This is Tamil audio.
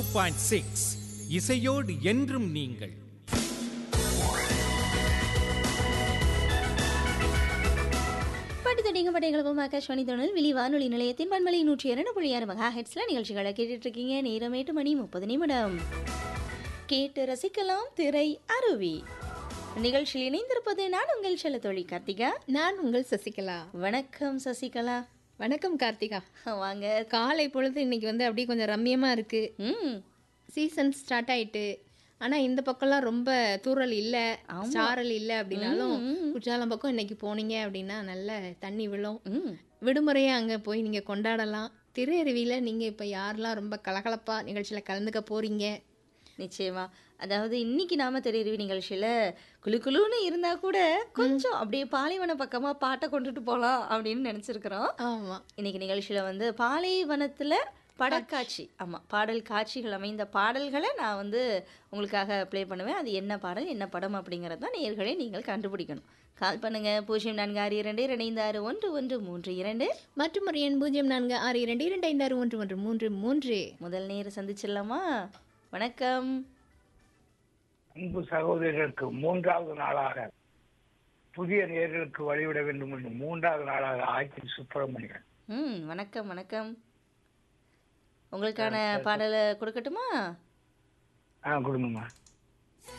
பாயிண்ட் சிக்ஸ் இசையோடு என்றும் நீங்கள் பாட்டு தடிங்க பட்டைகளும் ஆகாஷ்வாணி தொழில் விழி வானொலி நிலையத்தின் பண்பலை நூற்றி இரண்டு புள்ளி ஆறு மெகா ஹெட்ஸ்ல நிகழ்ச்சிகளை கேட்டுட்டு இருக்கீங்க நேரம் எட்டு மணி முப்பது நிமிடம் கேட்டு ரசிக்கலாம் திரை அருவி நிகழ்ச்சியில் இணைந்திருப்பது நான் உங்கள் செல்ல தோழி கார்த்திகா நான் உங்கள் சசிகலா வணக்கம் சசிகலா வணக்கம் கார்த்திகா வாங்க காலை பொழுது இன்னைக்கு வந்து அப்படியே கொஞ்சம் ரம்யமா இருக்கு ம் சீசன் ஸ்டார்ட் ஆயிட்டு ஆனா இந்த பக்கம்லாம் ரொம்ப தூறல் இல்ல ஆமா. சாரல் இல்ல அப்படின்னாலும் ம், ம். குற்றாலம் பக்கம் இன்னைக்கு போனீங்க அப்படின்னா நல்ல தண்ணி விழும் ம் விடுமுறையை அங்க போய் நீங்க கொண்டாடலாம் திரையருவியில நீங்க இப்ப யாரெல்லாம் ரொம்ப கலகலப்பா நிகழ்ச்சியில கலந்துக்க போறீங்க நிச்சயமா அதாவது இன்னைக்கு நாம தெரியுறவி நிகழ்ச்சியில குளு குளுன்னு இருந்தா கூட கொஞ்சம் அப்படியே பாலைவன பக்கமா பாட்டை கொண்டுட்டு போலாம் அப்படின்னு நினைச்சிருக்கிறோம் ஆமா இன்னைக்கு நிகழ்ச்சியில வந்து பாலைவனத்துல படக்காட்சி ஆமா பாடல் காட்சிகள் அமைந்த பாடல்களை நான் வந்து உங்களுக்காக ப்ளே பண்ணுவேன் அது என்ன பாடல் என்ன படம் அப்படிங்கிறது தான் நேயர்களே நீங்கள் கண்டுபிடிக்கணும் கால் பண்ணுங்க பூஜ்ஜியம் நான்கு ஆறு இரண்டு இரண்டு ஐந்து ஆறு ஒன்று ஒன்று மூன்று இரண்டு மற்றும் ஒரு எண் பூஜ்ஜியம் நான்கு ஆறு இரண்டு இரண்டு ஐந்து ஆறு ஒன்று ஒன்று மூன்று மூன்று முதல் நேரம் சந்திச்சிடலாமா வணக்கம் அன்பு சகோதரர்களுக்கு மூன்றாவது நாளாக புதிய நேர்களுக்கு வழிவிட வேண்டும் என்று மூன்றாவது நாளாக ஆட்சி சுப்பிரமணியன் ம் வணக்கம் வணக்கம் உங்களுக்கான பாடலை கொடுக்கட்டுமா ஆ கொடுங்கம்மா